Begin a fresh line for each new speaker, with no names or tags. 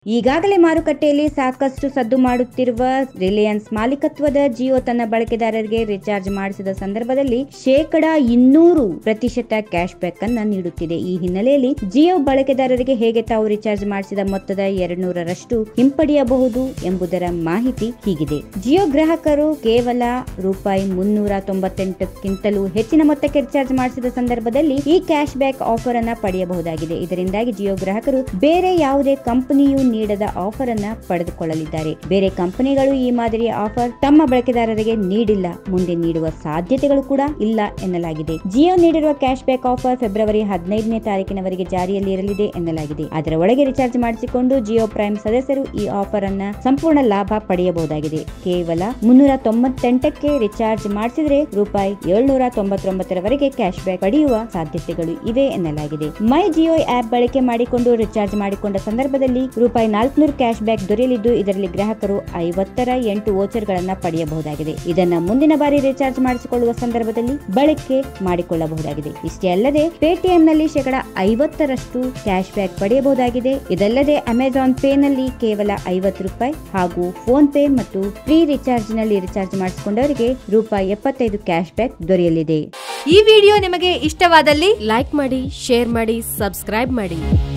ಈಗಾಗಲೇ ಮಾರುಕಟ್ಟೆಯಲ್ಲಿ ಸಾಕಷ್ಟು ಸದ್ದು ಮಾಡುತ್ತಿರುವ ರಿಲಯನ್ಸ್ ಮಾಲೀಕತ್ವದ ಜಿಯೋ ತನ್ನ ಬಳಕೆದಾರರಿಗೆ ರಿಚಾರ್ಜ್ ಮಾಡಿಸಿದ ಸಂದರ್ಭದಲ್ಲಿ ಶೇಕಡ ಇನ್ನೂರು ಪ್ರತಿಶತ ಕ್ಯಾಶ್ ಬ್ಯಾಕ್ ಅನ್ನ ನೀಡುತ್ತಿದೆ ಈ ಹಿನ್ನೆಲೆಯಲ್ಲಿ ಜಿಯೋ ಬಳಕೆದಾರರಿಗೆ ಹೇಗೆ ತಾವು ರಿಚಾರ್ಜ್ ಮಾಡಿಸಿದ ಮೊತ್ತದ ಎರಡ್ನೂರರಷ್ಟು ಹಿಂಪಡೆಯಬಹುದು ಎಂಬುದರ ಮಾಹಿತಿ ಹೀಗಿದೆ ಜಿಯೋ ಗ್ರಾಹಕರು ಕೇವಲ ರೂಪಾಯಿ ಮುನ್ನೂರ ತೊಂಬತ್ತೆಂಟಕ್ಕಿಂತಲೂ ಹೆಚ್ಚಿನ ಮೊತ್ತಕ್ಕೆ ರಿಚಾರ್ಜ್ ಮಾಡಿಸಿದ ಸಂದರ್ಭದಲ್ಲಿ ಈ ಕ್ಯಾಶ್ ಬ್ಯಾಕ್ ಆಫರ್ ಅನ್ನ ಪಡೆಯಬಹುದಾಗಿದೆ ಇದರಿಂದಾಗಿ ಜಿಯೋ ಗ್ರಾಹಕರು ಬೇರೆ ಯಾವುದೇ ಕಂಪನಿಯು ನೀಡದ ಆಫರ್ ಅನ್ನ ಪಡೆದುಕೊಳ್ಳಲಿದ್ದಾರೆ ಬೇರೆ ಕಂಪನಿಗಳು ಈ ಮಾದರಿಯ ಆಫರ್ ತಮ್ಮ ಬಳಕೆದಾರರಿಗೆ ನೀಡಿಲ್ಲ ಮುಂದೆ ನೀಡುವ ಸಾಧ್ಯತೆಗಳು ಕೂಡ ಇಲ್ಲ ಎನ್ನಲಾಗಿದೆ ಜಿಯೋ ನೀಡಿರುವ ಕ್ಯಾಶ್ ಬ್ಯಾಕ್ ಆಫರ್ ಫೆಬ್ರವರಿ ಹದಿನೈದನೇ ತಾರೀಕಿನವರೆಗೆ ಜಾರಿಯಲ್ಲಿ ಇರಲಿದೆ ಎನ್ನಲಾಗಿದೆ ಅದರ ಒಳಗೆ ರಿಚಾರ್ಜ್ ಮಾಡಿಸಿಕೊಂಡು ಜಿಯೋ ಪ್ರೈಮ್ ಸದಸ್ಯರು ಈ ಆಫರ್ ಅನ್ನ ಸಂಪೂರ್ಣ ಲಾಭ ಪಡೆಯಬಹುದಾಗಿದೆ ಕೇವಲ ಮುನ್ನೂರ ತೊಂಬತ್ತೆಂಟಕ್ಕೆ ರಿಚಾರ್ಜ್ ಮಾಡಿಸಿದ್ರೆ ರೂಪಾಯಿ ಏಳ್ನೂರ ತೊಂಬತ್ತೊಂಬತ್ತರವರೆಗೆ ಕ್ಯಾಶ್ ಬ್ಯಾಕ್ ಪಡೆಯುವ ಸಾಧ್ಯತೆಗಳು ಇವೆ ಎನ್ನಲಾಗಿದೆ ಮೈ ಜಿಯೋ ಆಪ್ ಬಳಕೆ ಮಾಡಿಕೊಂಡು ರಿಚಾರ್ಜ್ ಮಾಡಿಕೊಂಡ ಸಂದರ್ಭದಲ್ಲಿ ರೂಪಾಯಿ ನಾಲ್ಕುನೂರು ಕ್ಯಾಶ್ ಬ್ಯಾಕ್ ದೊರೆಯಲಿದ್ದು ಇದರಲ್ಲಿ ಗ್ರಾಹಕರು ಐವತ್ತರ ಎಂಟು ವೋಚರ್ ಗಳನ್ನ ಪಡೆಯಬಹುದಾಗಿದೆ ಇದನ್ನ ಮುಂದಿನ ಬಾರಿ ರಿಚಾರ್ಜ್ ಮಾಡಿಸಿಕೊಳ್ಳುವ ಸಂದರ್ಭದಲ್ಲಿ ಬಳಕೆ ಮಾಡಿಕೊಳ್ಳಬಹುದಾಗಿದೆ ಇಷ್ಟೇ ಅಲ್ಲದೆ ಪೇಟಿಎಂ ನಲ್ಲಿ ಶೇಕಡ ಐವತ್ತರಷ್ಟು ಕ್ಯಾಶ್ ಬ್ಯಾಕ್ ಪಡೆಯಬಹುದಾಗಿದೆ ಇದಲ್ಲದೆ ಅಮೆಜಾನ್ ಪೇ ನಲ್ಲಿ ಕೇವಲ ಐವತ್ತು ರೂಪಾಯಿ ಹಾಗೂ ಫೋನ್ ಪೇ ಮತ್ತು ಫ್ರೀ ರಿಚಾರ್ಜ್ ನಲ್ಲಿ ರಿಚಾರ್ಜ್ ಮಾಡಿಸಿಕೊಂಡವರಿಗೆ ರೂಪಾಯಿ ಎಪ್ಪತ್ತೈದು ಕ್ಯಾಶ್ ಬ್ಯಾಕ್ ದೊರೆಯಲಿದೆ
ಈ ವಿಡಿಯೋ ನಿಮಗೆ ಇಷ್ಟವಾದಲ್ಲಿ
ಲೈಕ್ ಮಾಡಿ ಶೇರ್ ಮಾಡಿ ಸಬ್ಸ್ಕ್ರೈಬ್ ಮಾಡಿ